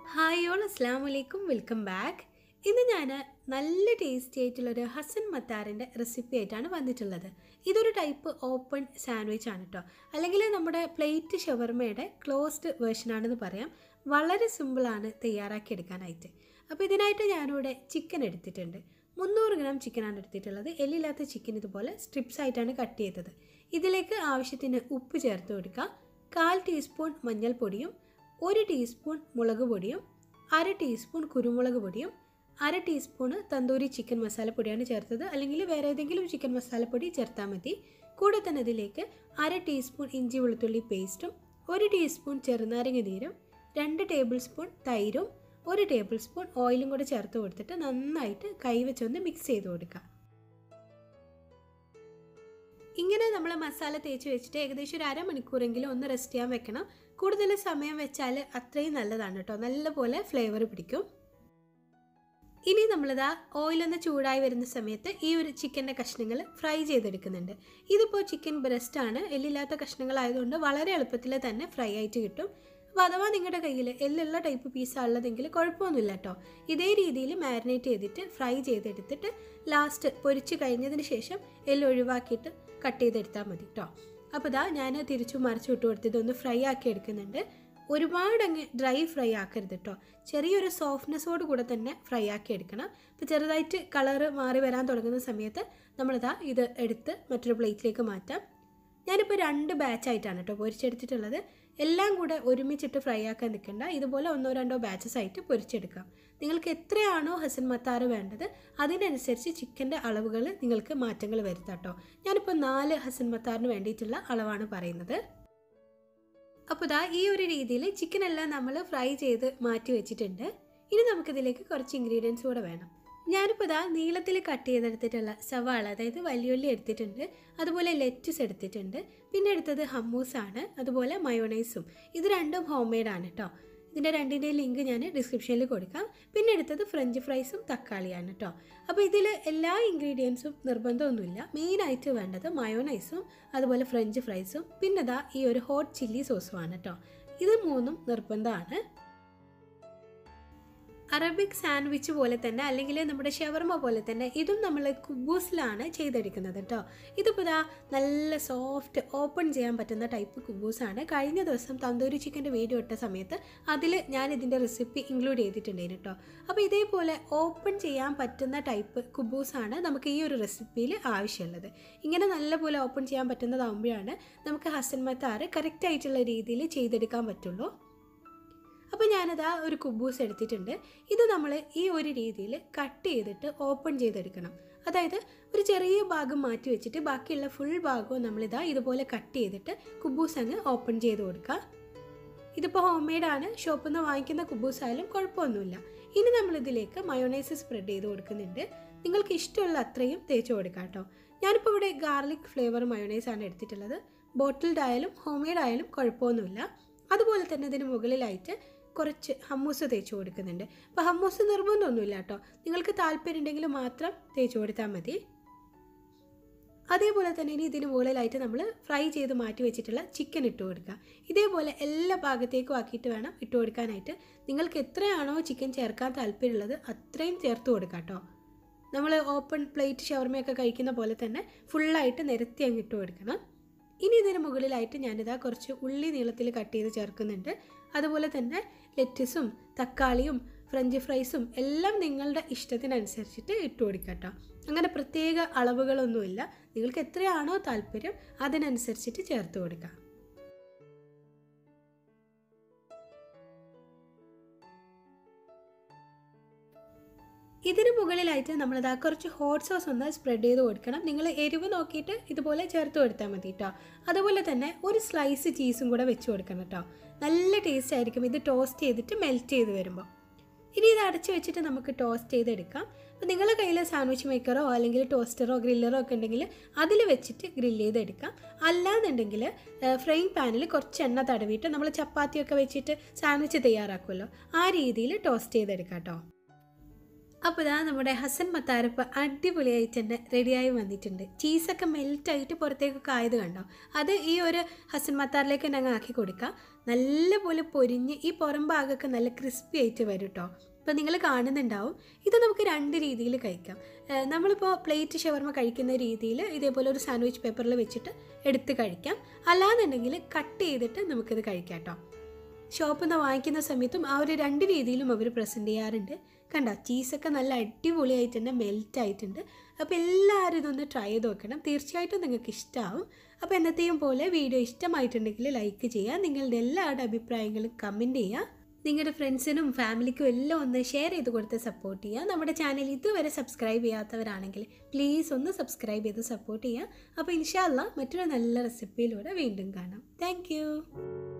hi all അസ്സാം വലൈക്കും welcome back ഇന്ന് ഞാൻ നല്ല ടേസ്റ്റി ആയിട്ടുള്ളൊരു ഹസൻ മത്താറിൻ്റെ റെസിപ്പി ആയിട്ടാണ് വന്നിട്ടുള്ളത് ഇതൊരു ടൈപ്പ് ഓപ്പൺ സാൻഡ്വിച്ച് ആണ് കേട്ടോ അല്ലെങ്കിൽ നമ്മുടെ പ്ലേറ്റ് ഷവർമയുടെ ക്ലോസ്ഡ് വേർഷനാണെന്ന് പറയാം വളരെ സിമ്പിളാണ് തയ്യാറാക്കിയെടുക്കാനായിട്ട് അപ്പോൾ ഇതിനായിട്ട് ഞാനിവിടെ ചിക്കൻ എടുത്തിട്ടുണ്ട് മുന്നൂറ് ഗ്രാം ചിക്കനാണ് എടുത്തിട്ടുള്ളത് എല്ലില്ലാത്ത ചിക്കൻ ഇതുപോലെ സ്ട്രിപ്സ് ആയിട്ടാണ് കട്ട് ചെയ്തത് ഇതിലേക്ക് ആവശ്യത്തിന് ഉപ്പ് ചേർത്ത് കൊടുക്കുക കാൽ ടീസ്പൂൺ മഞ്ഞൾപ്പൊടിയും ഒരു ടീസ്പൂൺ മുളക് പൊടിയും അര ടീസ്പൂൺ കുരുമുളക് പൊടിയും അര ടീസ്പൂണ് തന്തൂരി ചിക്കൻ മസാലപ്പൊടിയാണ് ചേർത്തത് അല്ലെങ്കിൽ വേറെ ഏതെങ്കിലും ചിക്കൻ മസാലപ്പൊടി ചേർത്താൽ മതി കൂടെ തന്നെ ഇതിലേക്ക് അര ടീസ്പൂൺ ഇഞ്ചി വെളുത്തുള്ളി പേസ്റ്റും ഒരു ടീസ്പൂൺ ചെറുനാരങ്ങ നീരും രണ്ട് ടേബിൾ സ്പൂൺ തൈരും ഒരു ടേബിൾ സ്പൂൺ ഓയിലും കൂടെ ചേർത്ത് കൊടുത്തിട്ട് നന്നായിട്ട് കൈവച്ചൊന്ന് മിക്സ് ചെയ്ത് കൊടുക്കുക ഇങ്ങനെ നമ്മൾ മസാല തേച്ച് വെച്ചിട്ട് ഏകദേശം ഒരു അരമണിക്കൂറെങ്കിലും ഒന്ന് റെസ്റ്റ് ചെയ്യാൻ വെക്കണം കൂടുതൽ സമയം വെച്ചാൽ അത്രയും നല്ലതാണ് കേട്ടോ നല്ലപോലെ ഫ്ലേവർ പിടിക്കും ഇനി നമ്മളിതാ ഓയിലൊന്ന് ചൂടായി വരുന്ന സമയത്ത് ഈ ഒരു ചിക്കൻ്റെ കഷ്ണങ്ങൾ ഫ്രൈ ചെയ്തെടുക്കുന്നുണ്ട് ഇതിപ്പോൾ ചിക്കൻ ബ്രസ്റ്റ് ആണ് എല്ലില്ലാത്ത കഷ്ണങ്ങളായതുകൊണ്ട് വളരെ എളുപ്പത്തിൽ തന്നെ ഫ്രൈ ആയിട്ട് കിട്ടും അപ്പോൾ അഥവാ നിങ്ങളുടെ കയ്യിൽ എല്ലുള്ള ടൈപ്പ് പീസാണ് ഉള്ളതെങ്കിൽ കുഴപ്പമൊന്നുമില്ല കേട്ടോ ഇതേ രീതിയിൽ മാരിനേറ്റ് ചെയ്തിട്ട് ഫ്രൈ ചെയ്തെടുത്തിട്ട് ലാസ്റ്റ് പൊരിച്ച് കഴിഞ്ഞതിന് ശേഷം എല്ല് ഒഴിവാക്കിയിട്ട് കട്ട് ചെയ്തെടുത്താൽ മതി കേട്ടോ അപ്പോൾ ഇതാ ഞാൻ തിരിച്ചു മറിച്ചു വിട്ട് കൊടുത്ത് ഇതൊന്ന് ഫ്രൈ ആക്കി എടുക്കുന്നുണ്ട് ഒരുപാട് അങ്ങ് ഡ്രൈ ഫ്രൈ ആക്കരുത് കേട്ടോ ചെറിയൊരു സോഫ്റ്റ്നെസ്സോട് കൂടെ തന്നെ ഫ്രൈ ആക്കി എടുക്കണം ഇപ്പോൾ ചെറുതായിട്ട് കളറ് മാറി വരാൻ തുടങ്ങുന്ന സമയത്ത് നമ്മളിതാ ഇത് എടുത്ത് മറ്റൊരു പ്ലേറ്റിലേക്ക് മാറ്റാം ഞാനിപ്പോൾ രണ്ട് ബാച്ചായിട്ടാണ് കേട്ടോ പൊരിച്ചെടുത്തിട്ടുള്ളത് എല്ലാം കൂടെ ഒരുമിച്ചിട്ട് ഫ്രൈ ആക്കാൻ നിൽക്കണ്ട ഇതുപോലെ ഒന്നോ രണ്ടോ ബാച്ചസ് ആയിട്ട് പൊരിച്ചെടുക്കാം നിങ്ങൾക്ക് എത്രയാണോ ഹസൻ മത്താറ് വേണ്ടത് അതിനനുസരിച്ച് ചിക്കൻ്റെ അളവുകൾ നിങ്ങൾക്ക് മാറ്റങ്ങൾ വരുത്താം കേട്ടോ ഞാനിപ്പോൾ നാല് ഹസൻ മത്താറിന് വേണ്ടിയിട്ടുള്ള അളവാണ് പറയുന്നത് അപ്പോൾ ഇതാ ഈ ഒരു രീതിയിൽ ചിക്കൻ എല്ലാം നമ്മൾ ഫ്രൈ ചെയ്ത് മാറ്റി വെച്ചിട്ടുണ്ട് ഇനി നമുക്കിതിലേക്ക് കുറച്ച് ഇൻഗ്രീഡിയൻസ് കൂടെ വേണം ഞാനിപ്പോൾ ഇതാ നീളത്തിൽ കട്ട് ചെയ്തെടുത്തിട്ടുള്ള സവാള അതായത് വലിയുള്ളി എടുത്തിട്ടുണ്ട് അതുപോലെ ലെറ്റസ് എടുത്തിട്ടുണ്ട് പിന്നെ എടുത്തത് ഹമ്മൂസാണ് അതുപോലെ മയോണൈസും ഇത് രണ്ടും ഹോം മെയ്ഡാണ് കേട്ടോ ഇതിൻ്റെ രണ്ടിൻ്റെയും ലിങ്ക് ഞാൻ ഡിസ്ക്രിപ്ഷനിൽ കൊടുക്കാം പിന്നെ എടുത്തത് ഫ്രഞ്ച് ഫ്രൈസും തക്കാളിയാണ് കേട്ടോ അപ്പോൾ ഇതിൽ എല്ലാ ഇൻഗ്രീഡിയൻസും നിർബന്ധമൊന്നുമില്ല മെയിനായിട്ട് വേണ്ടത് മയോണൈസും അതുപോലെ ഫ്രഞ്ച് ഫ്രൈസും പിന്നെ ദാ ഈ ഒരു ഹോട്ട് ചില്ലി സോസുമാണ് കേട്ടോ ഇത് മൂന്നും നിർബന്ധമാണ് അറബിക് സാൻഡ്വിച്ച് പോലെ തന്നെ അല്ലെങ്കിൽ നമ്മുടെ ഷവർമ പോലെ തന്നെ ഇതും നമ്മൾ കുബൂസിലാണ് ചെയ്തെടുക്കുന്നത് കേട്ടോ ഇതിപ്പോൾ ഇതാ നല്ല സോഫ്റ്റ് ഓപ്പൺ ചെയ്യാൻ പറ്റുന്ന ടൈപ്പ് കുബൂസാണ് കഴിഞ്ഞ ദിവസം തന്തൂരി ചിക്കൻ്റെ വീഡിയോ ഇട്ട സമയത്ത് അതിൽ ഞാൻ ഇതിൻ്റെ റെസിപ്പി ഇൻക്ലൂഡ് ചെയ്തിട്ടുണ്ടായിരുന്നു കേട്ടോ അപ്പോൾ ഇതേപോലെ ഓപ്പൺ ചെയ്യാൻ പറ്റുന്ന ടൈപ്പ് കുബൂസാണ് നമുക്ക് ഈ ഒരു റെസിപ്പിയിൽ ആവശ്യമുള്ളത് ഇങ്ങനെ നല്ലപോലെ ഓപ്പൺ ചെയ്യാൻ പറ്റുന്നതാകുമ്പോഴാണ് നമുക്ക് ഹസൻ മത്താറ് കറക്റ്റ് ആയിട്ടുള്ള രീതിയിൽ ചെയ്തെടുക്കാൻ പറ്റുള്ളൂ അപ്പോൾ ഞാനതാ ഒരു കുബൂസ് എടുത്തിട്ടുണ്ട് ഇത് നമ്മൾ ഈ ഒരു രീതിയിൽ കട്ട് ചെയ്തിട്ട് ഓപ്പൺ ചെയ്തെടുക്കണം അതായത് ഒരു ചെറിയ ഭാഗം മാറ്റി വെച്ചിട്ട് ബാക്കിയുള്ള ഫുൾ ഭാഗവും നമ്മളിതാ ഇതുപോലെ കട്ട് ചെയ്തിട്ട് കുബൂസ് അങ്ങ് ഓപ്പൺ ചെയ്ത് കൊടുക്കുക ഇതിപ്പോൾ ഹോം മെയ്ഡാണ് ഷോപ്പിൽ നിന്ന് വാങ്ങിക്കുന്ന കുബൂസ് ആയാലും കുഴപ്പമൊന്നുമില്ല ഇനി നമ്മളിതിലേക്ക് മയോണൈസ് സ്പ്രെഡ് ചെയ്ത് കൊടുക്കുന്നുണ്ട് നിങ്ങൾക്ക് ഇഷ്ടമുള്ള അത്രയും തേച്ച് കൊടുക്കാം കേട്ടോ ഞാനിപ്പോൾ ഇവിടെ ഗാർലിക് ഫ്ലേവർ മയോണൈസാണ് എടുത്തിട്ടുള്ളത് ബോട്ടിൽഡ് ആയാലും ഹോം മെയ്ഡ് ആയാലും കുഴപ്പമൊന്നുമില്ല അതുപോലെ തന്നെ ഇതിന് മുകളിലായിട്ട് കുറച്ച് ഹമ്മൂസ് തേച്ച് കൊടുക്കുന്നുണ്ട് അപ്പോൾ ഹമ്മൂസ് നിർബന്ധമൊന്നുമില്ല കേട്ടോ നിങ്ങൾക്ക് താല്പര്യം ഉണ്ടെങ്കിൽ മാത്രം തേച്ച് കൊടുത്താൽ മതി അതേപോലെ തന്നെ ഇനി ഇതിന് മുകളിലായിട്ട് നമ്മൾ ഫ്രൈ ചെയ്ത് മാറ്റി വെച്ചിട്ടുള്ള ചിക്കൻ ഇട്ട് കൊടുക്കുക ഇതേപോലെ എല്ലാ ഭാഗത്തേക്കും ആക്കിയിട്ട് വേണം ഇട്ട് കൊടുക്കാനായിട്ട് നിങ്ങൾക്ക് എത്രയാണോ ചിക്കൻ ചേർക്കാൻ താല്പര്യമുള്ളത് അത്രയും ചേർത്ത് കൊടുക്കാം കേട്ടോ നമ്മൾ ഓപ്പൺ പ്ലേറ്റ് ഷവർമയൊക്കെ കഴിക്കുന്ന പോലെ തന്നെ ഫുള്ളായിട്ട് നിരത്തി അങ്ങ് ഇട്ട് കൊടുക്കണം ഇനി ഇതിന് മുകളിലായിട്ട് ഞാനിതാ കുറച്ച് ഉള്ളി നീളത്തിൽ കട്ട് ചെയ്ത് ചേർക്കുന്നുണ്ട് അതുപോലെ തന്നെ ലെറ്റസും തക്കാളിയും ഫ്രഞ്ച് ഫ്രൈസും എല്ലാം നിങ്ങളുടെ ഇഷ്ടത്തിനനുസരിച്ചിട്ട് ഇട്ട് കൊടുക്കുക കേട്ടോ അങ്ങനെ പ്രത്യേക അളവുകളൊന്നുമില്ല നിങ്ങൾക്ക് എത്രയാണോ താല്പര്യം അതിനനുസരിച്ചിട്ട് ചേർത്ത് കൊടുക്കുക ഇതിന് മുകളിലായിട്ട് നമ്മളിതാ കുറച്ച് ഹോട്ട് സോസ് ഒന്ന് സ്പ്രെഡ് ചെയ്ത് കൊടുക്കണം നിങ്ങൾ എരിവ് നോക്കിയിട്ട് ഇതുപോലെ ചേർത്ത് കൊടുത്താൽ മതി കേട്ടോ അതുപോലെ തന്നെ ഒരു സ്ലൈസ് ചീസും കൂടെ വെച്ച് കൊടുക്കണം കേട്ടോ നല്ല ടേസ്റ്റ് ആയിരിക്കും ഇത് ടോസ്റ്റ് ചെയ്തിട്ട് മെൽറ്റ് ചെയ്ത് വരുമ്പോൾ ഇനി ഇത് അടച്ച് വെച്ചിട്ട് നമുക്ക് ടോസ്റ്റ് ചെയ്തെടുക്കാം അപ്പോൾ നിങ്ങളുടെ കയ്യിൽ സാൻഡ്വിച്ച് മേക്കറോ അല്ലെങ്കിൽ ടോസ്റ്ററോ ഗ്രില്ലറോ ഒക്കെ ഉണ്ടെങ്കിൽ അതിൽ വെച്ചിട്ട് ഗ്രില്ല് ചെയ്തെടുക്കാം അല്ലാന്നുണ്ടെങ്കിൽ ഫ്രൈങ് പാനിൽ കുറച്ച് എണ്ണ തടവിയിട്ട് നമ്മൾ ചപ്പാത്തിയൊക്കെ വെച്ചിട്ട് സാൻഡ്വിച്ച് തയ്യാറാക്കുമല്ലോ ആ രീതിയിൽ ടോസ്റ്റ് ചെയ്തെടുക്കാം കേട്ടോ അപ്പോൾ ഇതാ നമ്മുടെ ഹസൻ മത്താരപ്പ അടിപൊളിയായിട്ട് തന്നെ റെഡിയായി വന്നിട്ടുണ്ട് ചീസൊക്കെ മെൽറ്റായിട്ട് പുറത്തേക്കൊക്കെ ആയത് കണ്ടോ അത് ഈ ഒരു ഹസൻ മത്താറിലേക്ക് തന്നെ അങ്ങ് ആക്കി കൊടുക്കുക നല്ലപോലെ പൊരിഞ്ഞ് ഈ പുറം ഭാഗമൊക്കെ നല്ല ക്രിസ്പി ആയിട്ട് വരും കേട്ടോ ഇപ്പോൾ നിങ്ങൾ കാണുന്നുണ്ടാവും ഇത് നമുക്ക് രണ്ട് രീതിയിൽ കഴിക്കാം ഏഹ് നമ്മളിപ്പോൾ പ്ലേറ്റ് ഷവർമ കഴിക്കുന്ന രീതിയിൽ ഇതേപോലെ ഒരു സാൻഡ്വിച്ച് പേപ്പറിൽ വെച്ചിട്ട് എടുത്ത് കഴിക്കാം അല്ലാന്നുണ്ടെങ്കിൽ കട്ട് ചെയ്തിട്ട് നമുക്കിത് കഴിക്കാം കേട്ടോ ഷോപ്പിൽ നിന്ന് വാങ്ങിക്കുന്ന സമയത്തും ആ ഒരു രണ്ട് രീതിയിലും അവർ പ്രസൻറ്റ് ചെയ്യാറുണ്ട് കണ്ടോ ചീസൊക്കെ നല്ല അടിപൊളിയായിട്ട് തന്നെ മെൽറ്റ് ആയിട്ടുണ്ട് അപ്പോൾ എല്ലാവരും ഇതൊന്ന് ട്രൈ ചെയ്ത് നോക്കണം തീർച്ചയായിട്ടും നിങ്ങൾക്ക് ഇഷ്ടമാവും അപ്പോൾ എന്നത്തെയും പോലെ വീഡിയോ ഇഷ്ടമായിട്ടുണ്ടെങ്കിൽ ലൈക്ക് ചെയ്യുക നിങ്ങളുടെ എല്ലാവരുടെ അഭിപ്രായങ്ങളും കമൻറ്റ് ചെയ്യുക നിങ്ങളുടെ ഫ്രണ്ട്സിനും ഫാമിലിക്കും എല്ലാം ഒന്ന് ഷെയർ ചെയ്ത് കൊടുത്ത് സപ്പോർട്ട് ചെയ്യുക നമ്മുടെ ചാനൽ ഇതുവരെ സബ്സ്ക്രൈബ് ചെയ്യാത്തവരാണെങ്കിൽ പ്ലീസ് ഒന്ന് സബ്സ്ക്രൈബ് ചെയ്ത് സപ്പോർട്ട് ചെയ്യുക അപ്പോൾ ഇൻഷാല്ല മറ്റൊരു നല്ല റെസിപ്പിയിലൂടെ വീണ്ടും കാണാം താങ്ക്